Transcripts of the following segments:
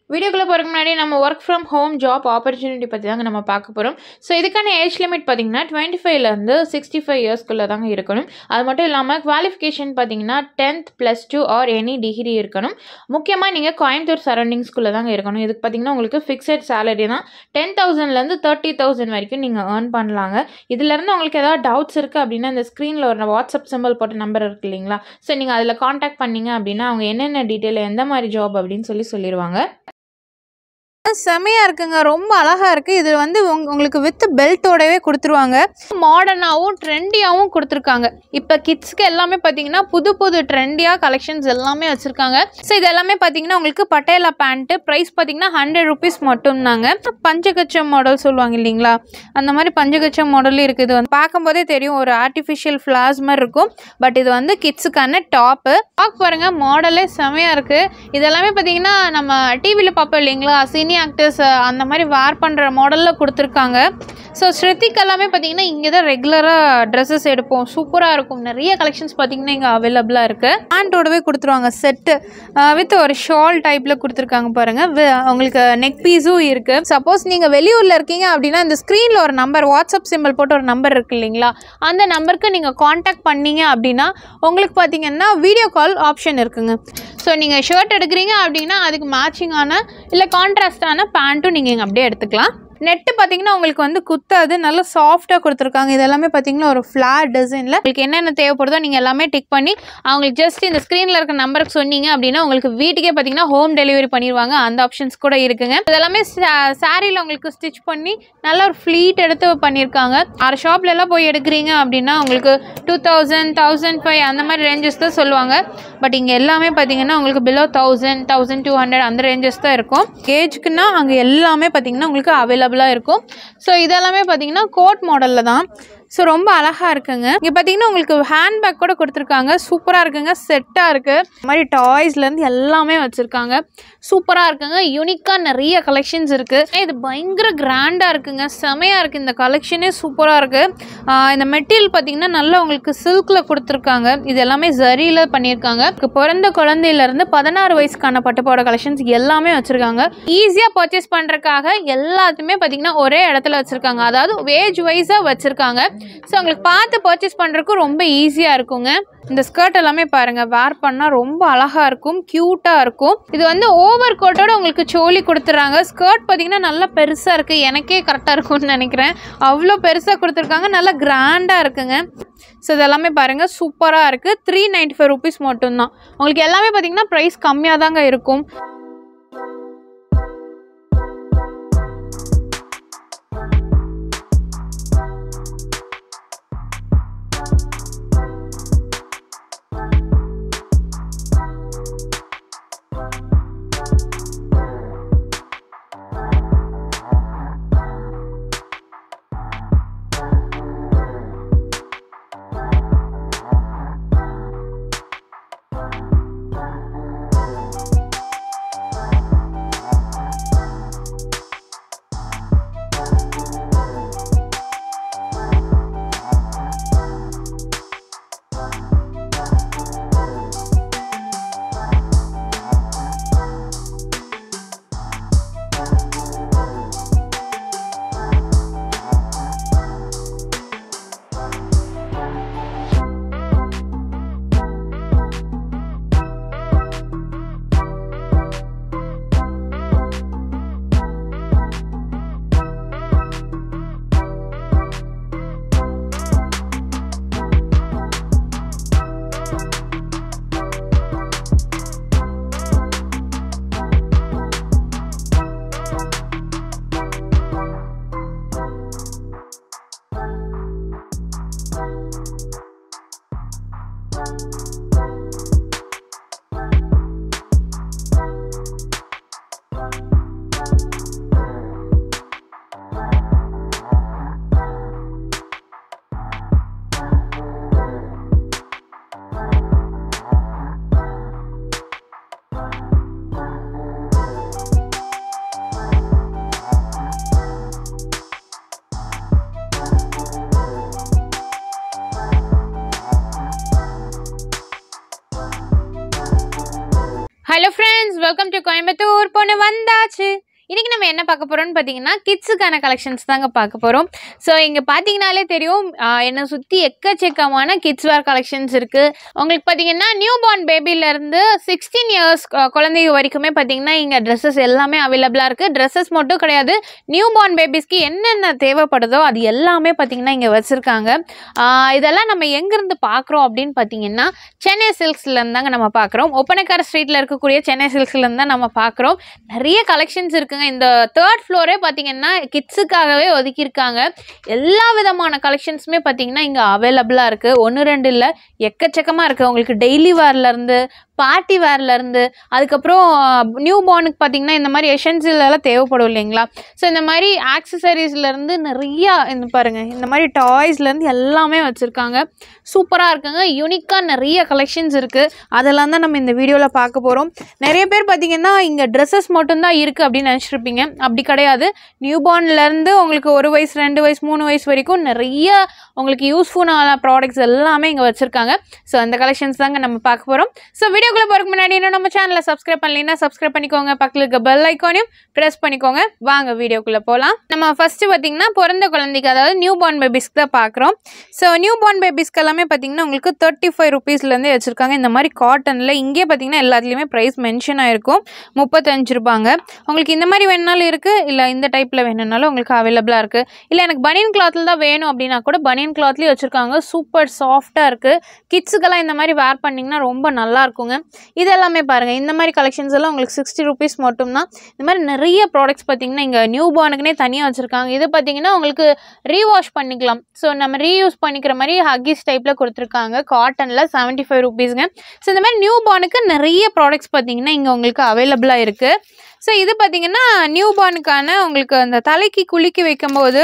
வீடியோக்குள்ளே போகிறதுக்கு முன்னாடி நம்ம work from home job opportunity பற்றி தாங்க நம்ம பார்க்க போகிறோம் ஸோ இதுக்கான ஏஜ் லிமிட் பார்த்தீங்கன்னா டுவெண்ட்டி ஃபைவ்லேருந்து சிக்ஸ்டி ஃபைவ் இயர்ஸ்க்குள்ளே தாங்க இருக்கணும் அது மட்டும் இல்லாமல் குவாலிஃபிகேஷன் பார்த்தீங்கன்னா tenth plus two or any degree இருக்கணும் முக்கியமாக நீங்கள் கோயம்புத்தூர் சரௌண்டிங்ஸ்குள்ளே தாங்க இருக்கணும் இதுக்கு பார்த்தீங்கன்னா உங்களுக்கு ஃபிக்ஸட் சேலரி தான் டென் தௌசண்ட்லேருந்து தேர்ட்டி தௌசண்ட் வரைக்கும் நீங்கள் ஏர்ன் பண்ணலாங்க இதுலேருந்து உங்களுக்கு ஏதாவது டவுட்ஸ் இருக்குது அப்படின்னா இந்த ஸ்க்ரீனில் ஒரு வாட்ஸ்அப் சிம்பிள் போட்ட நம்பர் இருக்கு இல்லைங்களா ஸோ நீங்கள் அதில் காண்டாக்ட் பண்ணீங்க அப்படின்னா அவங்க என்னென்ன டீட்டெயில் எந்த மாதிரி ஜாப் அப்படின்னு சொல்லி சொல்லிடுவாங்க செமையாக இருக்குங்க ரொம்ப அழகாக இருக்குது இது வந்து உங் உங்களுக்கு வித் பெல்ட்டோடவே கொடுத்துருவாங்க மாடர்னாகவும் ட்ரெண்டியாகவும் கொடுத்துருக்காங்க இப்போ கிட்ஸ்க்கு எல்லாமே பார்த்தீங்கன்னா புது புது ட்ரெண்டியாக கலெக்ஷன்ஸ் எல்லாமே வச்சுருக்காங்க ஸோ இது எல்லாமே பார்த்தீங்கன்னா உங்களுக்கு பட்டேலா பேண்ட்டு ப்ரைஸ் பார்த்தீங்கன்னா ஹண்ட்ரட் ருபீஸ் மட்டும்தாங்க பஞ்சகச்சம் மாடல் சொல்லுவாங்க இல்லைங்களா அந்த மாதிரி பஞ்சகச்சம் மாடலும் இருக்குது வந்து பார்க்கும்போதே தெரியும் ஒரு ஆர்டிஃபிஷியல் ஃப்ளாஸ் மாதிரி இருக்கும் பட் இது வந்து கிட்ஸுக்கான டாப்பு டாப் பாருங்கள் மாடலே செமையாக இருக்குது இதெல்லாமே பார்த்தீங்கன்னா நம்ம டிவியில் பார்ப்போம் இல்லைங்களா சீனி ஆக்டர்ஸ் அந்த மாதிரி வேர் பண்ணுற மாடலில் கொடுத்துருக்காங்க ஸோ ஸ்ருதிக் எல்லாமே பார்த்தீங்கன்னா இங்கே தான் ரெகுலராக ட்ரெஸ்ஸஸ் எடுப்போம் சூப்பராக இருக்கும் நிறைய கலெக்ஷன்ஸ் பார்த்தீங்கன்னா இங்கே அவைலபிளாக இருக்குது பேண்ட்டோடவே கொடுத்துருவாங்க செட்டு வித் ஒரு ஷால் டைப்பில் கொடுத்துருக்காங்க பாருங்கள் உங்களுக்கு நெக் பீஸும் இருக்குது சப்போஸ் நீங்கள் வெளியூரில் இருக்கீங்க அப்படின்னா இந்த ஸ்க்ரீனில் ஒரு நம்பர் வாட்ஸ்அப் சிம்பிள் போட்டு ஒரு நம்பர் இருக்கு இல்லைங்களா அந்த நம்பருக்கு நீங்கள் காண்டாக்ட் பண்ணீங்க அப்படின்னா உங்களுக்கு பார்த்தீங்கன்னா வீடியோ கால் ஆப்ஷன் இருக்குங்க ஸோ நீங்கள் ஷர்ட் எடுக்கிறீங்க அப்படின்னா அதுக்கு மேட்சிங்கான இல்லை கான்ட்ராஸ்டான பேண்ட்டும் நீங்கள் இங்கே அப்படியே எடுத்துக்கலாம் நெட்டு பார்த்தீங்கன்னா உங்களுக்கு வந்து குத்தாது நல்லா சாஃப்டாக கொடுத்துருக்காங்க இது எல்லாமே பார்த்தீங்கன்னா ஒரு ஃப்ளாட் டிசைனில் உங்களுக்கு என்னென்ன தேவைப்படுதோ நீங்கள் எல்லாமே டிக் பண்ணி அவங்களுக்கு ஜஸ்ட் இந்த ஸ்க்ரீனில் இருக்க நம்பருக்கு சொன்னீங்க அப்படின்னா உங்களுக்கு வீட்டுக்கே பார்த்தீங்கன்னா ஹோம் டெலிவரி பண்ணிடுவாங்க அந்த ஆப்ஷன்ஸ் கூட இருக்குங்க இதெல்லாமே சாரியில் உங்களுக்கு ஸ்டிச் பண்ணி நல்ல ஒரு ஃப்ளீட் எடுத்து பண்ணியிருக்காங்க ஆறு ஷாப்ல எல்லாம் போய் எடுக்கிறீங்க அப்படின்னா உங்களுக்கு டூ தௌசண்ட் தௌசண்ட் ஃபைவ் அந்த மாதிரி ரேஞ்சஸ் தான் சொல்லுவாங்க பட் இங்கே எல்லாமே பார்த்தீங்கன்னா உங்களுக்கு below thousand thousand two hundred அந்த ரேஞ்சஸ் தான் இருக்கும் ஏஜ்க்குன்னா அங்கே எல்லாமே பார்த்தீங்கன்னா உங்களுக்கு அவைலபிளாக இருக்கும் ஸோ இதெல்லாமே பார்த்தீங்கன்னா கோட் மாடலில் தான் ஸோ ரொம்ப அழகாக இருக்குங்க இங்கே பார்த்தீங்கன்னா உங்களுக்கு ஹேண்ட்பேக் கூட கொடுத்துருக்காங்க சூப்பராக இருக்குங்க செட்டாக இருக்குது இந்த மாதிரி டாய்ஸ்லேருந்து எல்லாமே வச்சுருக்காங்க சூப்பராக இருக்குங்க யூனிக்காக நிறைய கலெக்ஷன்ஸ் இருக்குது இது பயங்கர கிராண்டாக இருக்குங்க செமையாக இருக்குது இந்த கலெக்ஷனே சூப்பராக இருக்குது இந்த மெட்டீரியல் பார்த்தீங்கன்னா நல்லா உங்களுக்கு சில்கில் கொடுத்துருக்காங்க இது எல்லாமே ஜரியில் பண்ணியிருக்காங்க இதுக்கு பிறந்த குழந்தையிலேருந்து பதினாறு வயசுக்கான பட்டுப்பாட கலெக்ஷன்ஸ் எல்லாமே வச்சுருக்காங்க ஈஸியாக பர்ச்சேஸ் பண்ணுறதுக்காக எல்லாத்தையுமே பார்த்தீங்கன்னா ஒரே இடத்துல வச்சுருக்காங்க அதாவது வேஜ் வைஸாக வச்சுருக்காங்க ஸோ உங்களுக்கு பார்த்து பர்ச்சேஸ் பண்ணுறதுக்கும் ரொம்ப ஈஸியாக இருக்குங்க இந்த ஸ்கர்ட் எல்லாமே பாருங்கள் வேர் பண்ணால் ரொம்ப அழகாக இருக்கும் க்யூட்டாக இருக்கும் இது வந்து ஓவர் கோட்டோட உங்களுக்கு சோலி கொடுத்துட்றாங்க ஸ்கர்ட் பார்த்தீங்கன்னா நல்லா பெருசாக இருக்குது எனக்கே கரெக்டாக இருக்கும்னு நினைக்கிறேன் அவ்வளோ பெருசாக கொடுத்துருக்காங்க நல்லா கிராண்டாக இருக்குங்க ஸோ இதெல்லாமே பாருங்கள் சூப்பராக இருக்குது த்ரீ நைன்ட்டி ஃபைவ் ருபீஸ் மட்டும்தான் உங்களுக்கு எல்லாமே பார்த்தீங்கன்னா ப்ரைஸ் கம்மியாக தாங்க இருக்கும் வெல்கம் டு கோயம்புத்தூர் பொண்ணு வந்தாச்சு இன்னைக்கு நம்ம என்ன பார்க்க போறோம்னு பார்த்தீங்கன்னா கிட்ஸுக்கான கலெக்ஷன்ஸ் தாங்க பார்க்க போகிறோம் ஸோ இங்கே பார்த்தீங்கனாலே தெரியும் ஆஹ் என்னை சுற்றி எக்கச்சக்கமான கிட்ஸ் வேர் கலெக்ஷன்ஸ் இருக்குது உங்களுக்கு பார்த்தீங்கன்னா நியூ பார்ன் பேபிலேருந்து சிக்ஸ்டீன் இயர்ஸ் குழந்தைங்க வரைக்குமே பார்த்தீங்கன்னா இங்கே ட்ரெஸ்ஸஸ் எல்லாமே அவைலபிளாக இருக்குது ட்ரெஸ்ஸஸ் மட்டும் கிடையாது நியூ பார்ன் பேபிஸ்க்கு என்னென்ன தேவைப்படுதோ அது எல்லாமே பார்த்தீங்கன்னா இங்கே வச்சுருக்காங்க இதெல்லாம் நம்ம எங்கேருந்து பார்க்குறோம் அப்படின்னு பார்த்தீங்கன்னா சென்னை சில்க்ஸ்லேருந்து தாங்க நம்ம பார்க்குறோம் ஒப்பனக்கார ஸ்ட்ரீட்டில் இருக்கக்கூடிய சென்னை சில்க்ஸ்லேருந்து தான் நம்ம பார்க்குறோம் நிறைய கலெக்ஷன்ஸ் இருக்குங்க இந்த தேர்ட் ஃப்ளோரே பார்த்தீங்கன்னா கிட்ஸுக்காகவே ஒதுக்கியிருக்காங்க எல்லா விதமான கலெக்ஷன்ஸுமே பார்த்தீங்கன்னா இங்கே அவைலபிளாக இருக்குது ஒன்று ரெண்டு இல்லை எக்கச்சக்கமாக இருக்குது உங்களுக்கு டெய்லி வேர்லேருந்து பார்ட்டி வேர்லேருந்து அதுக்கப்புறம் நியூ பார்னுக்கு பார்த்தீங்கன்னா இந்த மாதிரி essential எல்லாம் தேவைப்படும் இல்லைங்களா ஸோ இந்த மாதிரி ஆக்சசரிஸ்லேருந்து நிறையா இந்த பாருங்கள் இந்த மாதிரி டாய்ஸ்லேருந்து எல்லாமே வச்சுருக்காங்க சூப்பராக இருக்குங்க யூனிக்காக நிறைய கலெக்ஷன்ஸ் இருக்குது அதெல்லாம் தான் நம்ம இந்த வீடியோவில் பார்க்க போகிறோம் நிறைய பேர் பார்த்தீங்கன்னா இங்கே ட்ரெஸ்ஸஸ் மட்டும்தான் இருக்குது அப்படின்னு நினச்சிருப்பீங்க அப்படி கிடையாது நியூ பார்ன்லேருந்து உங்களுக்கு ஒரு வயசு ரெண்டு வயசு மூணு வயசு வரைக்கும் நிறைய உங்களுக்கு யூஸ்ஃபுல்லான ப்ராடக்ட்ஸ் எல்லாமே இங்கே வச்சுருக்காங்க ஸோ அந்த கலெக்ஷன்ஸ் தாங்க நம்ம பார்க்க போகிறோம் ஸோ வீடியோக்குள்ளே போகிறதுக்கு முன்னாடி இன்னும் நம்ம சேனலை சப்ஸ்கிரைப் பண்ணலைன்னா சப்ஸ்கிரைப் பண்ணிக்கோங்க பக்கத்தில் இருக்க பெல் ஐக்கானையும் ப்ரெஸ் பண்ணிக்கோங்க வாங்க வீடியோக்குள்ளே போகலாம் நம்ம ஃபஸ்ட்டு பார்த்தீங்கன்னா பிறந்த குழந்தைக்கு அதாவது நியூ பார்ன் பேபிஸ்க்கு தான் பார்க்குறோம் ஸோ நியூ பார்ன் பேபிஸ்க்கு எல்லாமே பார்த்தீங்கன்னா உங்களுக்கு தேர்ட்டி ஃபைவ் ருபீஸ்லேருந்தே வச்சுருக்காங்க இந்த மாதிரி காட்டனில் இங்கே பார்த்தீங்கன்னா எல்லாத்துலேயுமே ப்ரைஸ் மென்ஷன் ஆயிருக்கும் முப்பத்தஞ்சு ரூபாங்க உங்களுக்கு இந்த மாதிரி வேணுனாலும் இருக்குது இல்லை இந்த டைப்பில் வேணும்னாலும் உங்களுக்கு அவைலபிளாக இருக்குது இல்லை எனக்கு பனியன் கிளாத்தில் தான் வேணும் அப்படின்னா கூட பனியன் கிளாத்லேயும் வச்சுருக்காங்க சூப்பர் சாஃப்டாக இருக்குது கிட்ஸுக்கெல்லாம் இந்த மாதிரி வேர் பண்ணிங்கன்னா ரொம்ப நல்லா இருக்குங்க இது எல்லாமே பாருங்கள் இந்த மாதிரி கலெக்ஷன்ஸ் எல்லாம் உங்களுக்கு சிக்ஸ்டி ருபீஸ் மட்டும்தான் இந்த மாதிரி நிறைய ப்ராடக்ட்ஸ் பார்த்தீங்கன்னா இங்கே நியூ பார்னுக்குனே தனியாக வச்சுருக்காங்க இது பார்த்தீங்கன்னா உங்களுக்கு ரீவாஷ் பண்ணிக்கலாம் ஸோ நம்ம ரீயூஸ் பண்ணிக்கிற மாதிரி ஹக்கிஸ் டைப்பில் கொடுத்துருக்காங்க காட்டனில் செவன்ட்டி ஃபைவ் ருபீஸுங்க ஸோ இந்த மாதிரி நியூ பார்னுக்கு நிறைய ப்ராடக்ட்ஸ் பார்த்தீங்கன்னா இங்கே உங்களுக்கு அவைலபிளாக இருக்குது ஸோ இது பார்த்தீங்கன்னா நியூ பார்னுக்கான உங்களுக்கு அந்த தலைக்கு குலுக்கி வைக்கும்போது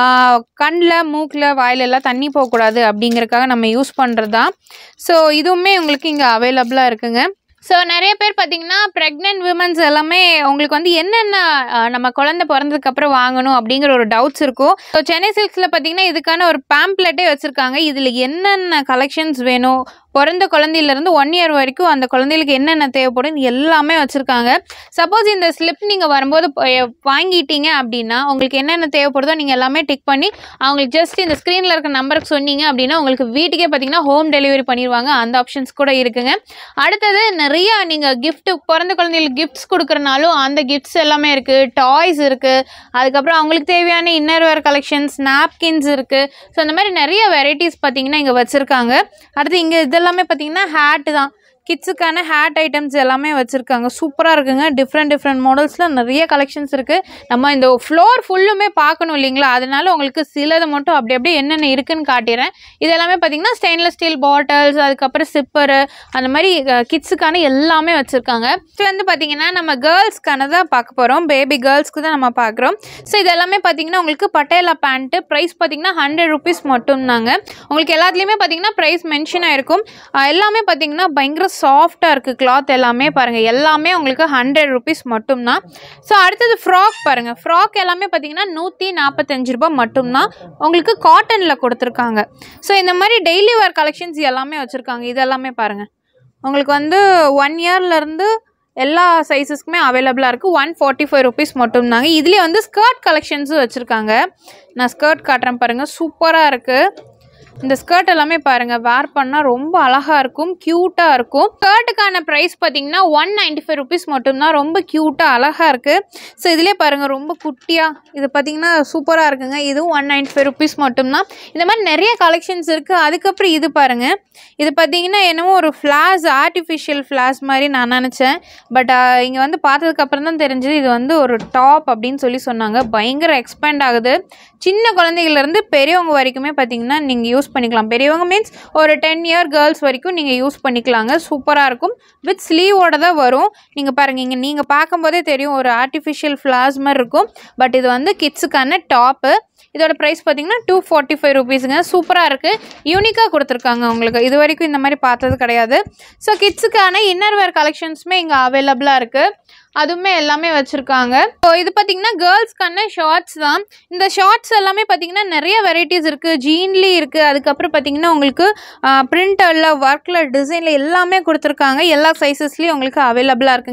கண்ணில் மூக்கில் வாயிலெல்லாம் தண்ணி போகக்கூடாது அப்படிங்கறக்காக நம்ம யூஸ் பண்ணுறது தான் ஸோ இதுவுமே உங்களுக்கு இங்கே அவைலபிளாக இருக்குங்க ஸோ நிறைய பேர் பார்த்தீங்கன்னா ப்ரெக்னென்ட் விமன்ஸ் எல்லாமே உங்களுக்கு வந்து என்னென்ன அஹ், நம்ம குழந்தை பிறந்ததுக்கப்புறம் வாங்கணும் அப்படிங்கிற ஒரு டவுட்ஸ் இருக்கும் ஸோ சென்னை சில்க்ஸில் பார்த்தீங்கன்னா இதுக்கான ஒரு பேம்ப்ளெட்டே வச்சுருக்காங்க இதில் என்னென்ன கலெக்ஷன்ஸ் வேணும் பிறந்த குழந்தையிலேருந்து ஒன் இயர் வரைக்கும் அந்த குழந்தைகளுக்கு என்னென்ன தேவைப்படும் இது எல்லாமே வச்சுருக்காங்க சப்போஸ் இந்த ஸ்லிப் நீங்கள் வரும்போது ப- எ- வாங்கிட்டீங்க அப்படின்னா உங்களுக்கு என்னென்ன தேவைப்படுதோ நீங்கள் எல்லாமே டிக் பண்ணி அவங்களுக்கு ஜஸ்ட் இந்த ஸ்க்ரீனில் இருக்க நம்பருக்கு சொன்னீங்க அப்படின்னா உங்களுக்கு வீட்டுக்கே பார்த்தீங்கன்னா ஹோம் டெலிவரி பண்ணிடுவாங்க அந்த ஆப்ஷன்ஸ் கூட இருக்குங்க அடுத்தது நிறைய நீங்கள் gift பிறந்த குழந்தைகளுக்கு கிஃப்ட்ஸ் கொடுக்குறனாலும் அந்த கிஃப்ட்ஸ் எல்லாமே இருக்குது டாய்ஸ் இருக்குது அதுக்கப்புறம் அவங்களுக்கு தேவையான இன்னர் வேர் கலெக்ஷன்ஸ் நாப்கின்ஸ் இருக்குது ஸோ அந்த மாதிரி நிறைய வெரைட்டிஸ் பார்த்தீங்கன்னா இங்கே வச்சுருக்காங்க அடுத்து இங்கே இதெல்லாமே பார்த்தீங்கன்னா ஹேட்டு தான் கிட்ஸுக்கான ஹேட் ஐட்டம்ஸ் எல்லாமே வச்சுருக்காங்க சூப்பராக இருக்குங்க டிஃப்ரெண்ட் டிஃப்ரெண்ட் மாடல்ஸில் நிறைய கலெக்ஷன்ஸ் இருக்குது நம்ம இந்த ஃப்ளோர் ஃபுல்லுமே பார்க்கணும் இல்லைங்களா அதனால உங்களுக்கு சிலது மட்டும் அப்படி அப்படியே என்னென்ன இருக்குன்னு காட்டிடுறேன் இது எல்லாமே பார்த்தீங்கன்னா ஸ்டெயின்லெஸ் ஸ்டீல் பாட்டில்ஸ் அதுக்கப்புறம் சிப்பரு அந்த மாதிரி கிட்ஸுக்கான எல்லாமே வச்சுருக்காங்க இது வந்து பார்த்தீங்கன்னா நம்ம கேர்ள்ஸ்க்கான தான் பார்க்க போகிறோம் பேபி கேர்ள்ஸ்க்கு தான் நம்ம பார்க்குறோம் ஸோ இது எல்லாமே பார்த்தீங்கன்னா உங்களுக்கு பட்டேலா பேண்ட்டு ப்ரைஸ் பார்த்தீங்கன்னா ஹண்ட்ரட் ருபீஸ் மட்டும்தாங்க உங்களுக்கு எல்லாத்துலேயுமே பார்த்தீங்கன்னா ப்ரைஸ் மென்ஷன் ஆயிருக்கும் ஆஹ் எல்லாமே பார்த்தீங்கன்னா பயங்கர சாஃப்டாக இருக்குது கிளாத் எல்லாமே பாருங்கள் எல்லாமே உங்களுக்கு ஹண்ட்ரட் ருபீஸ் மட்டும்தான் ஸோ அடுத்தது ஃப்ராக் பாருங்கள் ஃப்ராக் எல்லாமே பார்த்தீங்கன்னா நூற்றி நாற்பத்தஞ்சு ரூபாய் மட்டும்தான் உங்களுக்கு காட்டனில் கொடுத்துருக்காங்க ஸோ இந்த மாதிரி டெய்லி வேர் கலெக்ஷன்ஸ் எல்லாமே வச்சுருக்காங்க இதெல்லாமே பாருங்கள் உங்களுக்கு வந்து ஒன் இயர்லேருந்து எல்லா சைஸஸ்க்குமே அவைலபிளாக இருக்குது ஒன் ஃபார்ட்டி ஃபைவ் ருபீஸ் மட்டும்தாங்க இதுலேயே வந்து ஸ்கர்ட் கலெக்ஷன்ஸும் வச்சுருக்காங்க நான் ஸ்கர்ட் காட்டுறேன் பாருங்கள் சூப்பராக இருக்குது இந்த ஸ்கர்ட் எல்லாமே பாருங்கள் வேர் பண்ணால் ரொம்ப அழகாக இருக்கும் க்யூட்டாக இருக்கும் ஸ்கர்ட்டுக்கான ப்ரைஸ் பார்த்தீங்கன்னா ஒன் நைன்டி ஃபைவ் ருபீஸ் மட்டும்தான் ரொம்ப க்யூட்டாக அழகாக இருக்குது ஸோ இதிலே பாருங்கள் ரொம்ப குட்டியாக இது பார்த்தீங்கன்னா சூப்பராக இருக்குங்க இதுவும் ஒன் நைன்டி ஃபைவ் ருபீஸ் மட்டும்தான் இந்த மாதிரி நிறைய கலெக்ஷன்ஸ் இருக்குது அதுக்கப்புறம் இது பாருங்கள் இது பார்த்தீங்கன்னா என்னமோ ஒரு ஃப்ளாஷ் ஆர்டிஃபிஷியல் ஃப்ளாஷ் மாதிரி நான் நினச்சேன் பட் இங்கே வந்து பார்த்ததுக்கப்புறம் தான் தெரிஞ்சது இது வந்து ஒரு டாப் அப்படின்னு சொல்லி சொன்னாங்க பயங்கர எக்ஸ்பேண்ட் ஆகுது சின்ன குழந்தைகள்லேருந்து பெரியவங்க வரைக்குமே பார்த்தீங்கன்னா நீங்கள் யூஸ் பண்ணிக்கலாம் பெரியவங்க மீன்ஸ் ஒரு டென் இயர் கேர்ள்ஸ் வரைக்கும் நீங்கள் யூஸ் பண்ணிக்கலாங்க சூப்பராக இருக்கும் வித் ஸ்லீவோட தான் வரும் நீங்கள் பாருங்கள் இங்கே நீங்கள் பார்க்கும்போதே தெரியும் ஒரு ஆர்டிஃபிஷியல் ஃப்ளாஸ் மாதிரி இருக்கும் பட் இது வந்து கிட்ஸுக்கான டாப்பு இதோட ப்ரைஸ் பார்த்தீங்கன்னா டூ ஃபார்ட்டி ஃபைவ் ருபீஸுங்க சூப்பராக இருக்குது யூனிக்காக கொடுத்துருக்காங்க உங்களுக்கு இது வரைக்கும் இந்த மாதிரி பார்த்தது கிடையாது ஸோ கிட்ஸுக்கான இன்னர் வேர் கலெக்ஷன்ஸுமே இங்கே அவைலபிளாக இருக்குது அதுவுமே எல்லாமே வச்சுருக்காங்க ஸோ இது பார்த்தீங்கன்னா கேர்ள்ஸ்க்கான ஷார்ட்ஸ் தான் இந்த ஷார்ட்ஸ் எல்லாமே பார்த்தீங்கன்னா நிறைய வெரைட்டிஸ் இருக்குது ஜீன்லேயும் இருக்குது அதுக்கப்புறம் பார்த்தீங்கன்னா உங்களுக்கு பிரிண்டரில் ஒர்க்கில் டிசைனில் எல்லாமே கொடுத்துருக்காங்க எல்லா சைஸஸ்லேயும் உங்களுக்கு அவைலபிளாக இருக்குங்க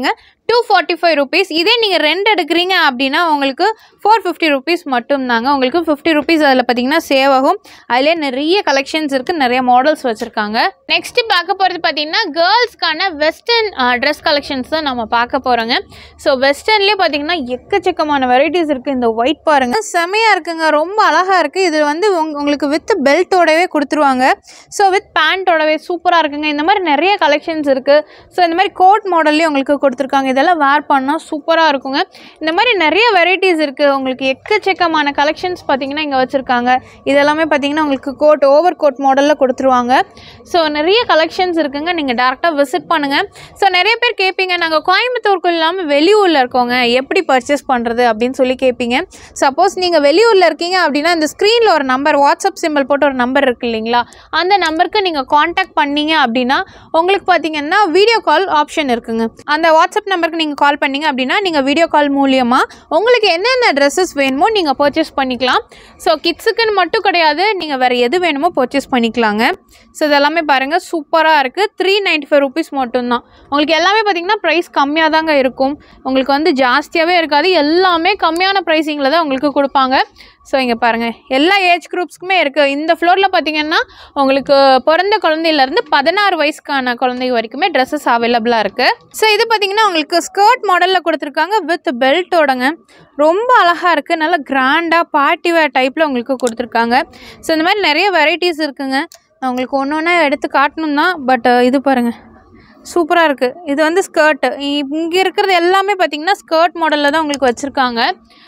டூ ஃபார்ட்டி ஃபைவ் ருபீஸ் இதே நீங்கள் ரெண்ட் எடுக்கிறீங்க அப்படின்னா உங்களுக்கு ஃபோர் ஃபிஃப்டி ருபீஸ் மட்டும்தாங்க உங்களுக்கு ஃபிஃப்டி ருபீஸ் அதில் பார்த்தீங்கன்னா சேவ் ஆகும் அதிலே நிறைய கலெக்ஷன்ஸ் இருக்குது நிறைய மாடல்ஸ் வச்சுருக்காங்க நெக்ஸ்ட்டு பார்க்க போகிறது பார்த்தீங்கன்னா கேர்ள்ஸ்க்கான வெஸ்டர்ன் ட்ரெஸ் கலெக்ஷன்ஸ் தான் நம்ம பார்க்க போகிறோங்க ஸோ வெஸ்டர்ன்லேயே பார்த்தீங்கன்னா எக்கச்சக்கமான வெரைட்டிஸ் இருக்குது இந்த ஒயிட் பாருங்க செமையாக இருக்குங்க ரொம்ப அழகாக இருக்குது இது வந்து உங்க- உங்களுக்கு வித் பெல்ட்டோடவே கொடுத்துருவாங்க ஸோ வித் பேண்ட்டோடவே சூப்பராக இருக்குங்க இந்த மாதிரி நிறைய கலெக்ஷன்ஸ் இருக்குது ஸோ இந்த மாதிரி கோட் மாடல்லையும் உங்களுக்கு கொடுத்துருக்காங்க இதெல்லாம் வேர் பண்ணால் சூப்பராக இருக்குங்க இந்த மாதிரி நிறைய வெரைட்டிஸ் இருக்குது உங்களுக்கு எக்கச்சக்கமான கலெக்ஷன்ஸ் பார்த்தீங்கன்னா இங்கே வச்சுருக்காங்க இதெல்லாமே பார்த்தீங்கன்னா உங்களுக்கு கோட் ஓவர் கோட் மாடலில் கொடுத்துருவாங்க ஸோ நிறைய கலெக்ஷன்ஸ் இருக்குங்க நீங்கள் டேரெக்டாக விசிட் பண்ணுங்கள் ஸோ நிறைய பேர் கேட்பீங்க நாங்கள் கோயம்புத்தூருக்கு இல்லாமல் வெளியூரில் இருக்கோங்க எப்படி பர்ச்சேஸ் பண்ணுறது அப்படின்னு சொல்லி கேட்பீங்க சப்போஸ் நீங்கள் வெளியூரில் இருக்கீங்க அப்படின்னா இந்த ஸ்க்ரீனில் ஒரு நம்பர் வாட்ஸ்அப் சிம்பிள் போட்டு ஒரு நம்பர் இருக்கு இல்லைங்களா அந்த நம்பருக்கு நீங்கள் காண்டாக்ட் பண்ணீங்க அப்படின்னா உங்களுக்கு பார்த்தீங்கன்னா வீடியோ கால் ஆப்ஷன் இருக்குங்க அந்த வாட்ஸ்அப் நம்பருக்கு நீங்கள் கால் பண்ணீங்க அப்படின்னா நீங்கள் வீடியோ கால் மூலியமாக உங்களுக்கு என்னென்ன ட்ரெஸ்ஸஸ் வேணுமோ நீங்கள் பர்ச்சேஸ் பண்ணிக்கலாம் ஸோ கிட்ஸுக்குன்னு மட்டும் கிடையாது நீங்கள் வேறு எது வேணுமோ பர்ச்சேஸ் பண்ணிக்கலாங்க ஸோ இதெல்லாமே பாருங்கள் சூப்பராக இருக்குது த்ரீ நைன்ட்டி ஃபைவ் ருபீஸ் மட்டும்தான் உங்களுக்கு எல்லாமே பார்த்தீங்கன்னா ப்ரைஸ் கம்மியாக தாங்க இருக்கும் உங்களுக்கு வந்து ஜாஸ்தியாகவே இருக்காது எல்லாமே கம்மியான ப்ரைஸிங்கில் தான் உங்களுக்கு கொடுப்பாங்க ஸோ இங்கே பாருங்கள் எல்லா ஏஜ் குரூப்ஸ்க்குமே இருக்குது இந்த ஃப்ளோரில் பார்த்தீங்கன்னா உங்களுக்கு பிறந்த குழந்தையிலேருந்து பதினாறு வயசுக்கான குழந்தை வரைக்குமே ட்ரெஸ்ஸஸ் அவைலபிளாக இருக்குது ஸோ இது பார்த்தீங்கன்னா உங்களுக்கு ஸ்கர்ட் மாடலில் கொடுத்துருக்காங்க வித் பெல்ட்டோடங்க ரொம்ப அழகாக இருக்குது நல்லா கிராண்டாக பார்ட்டி வேர் டைப்பில் உங்களுக்கு கொடுத்துருக்காங்க ஸோ இந்த மாதிரி நிறைய வெரைட்டிஸ் இருக்குங்க நான் உங்களுக்கு ஒன்று ஒன்றா எடுத்து காட்டணும் தான் பட் இது பாருங்கள் சூப்பராக இருக்குது இது வந்து ஸ்கர்ட்டு இங்கே இருக்கிறது எல்லாமே பார்த்தீங்கன்னா ஸ்கர்ட் மாடலில் தான் உங்களுக்கு வச்சுருக்காங்க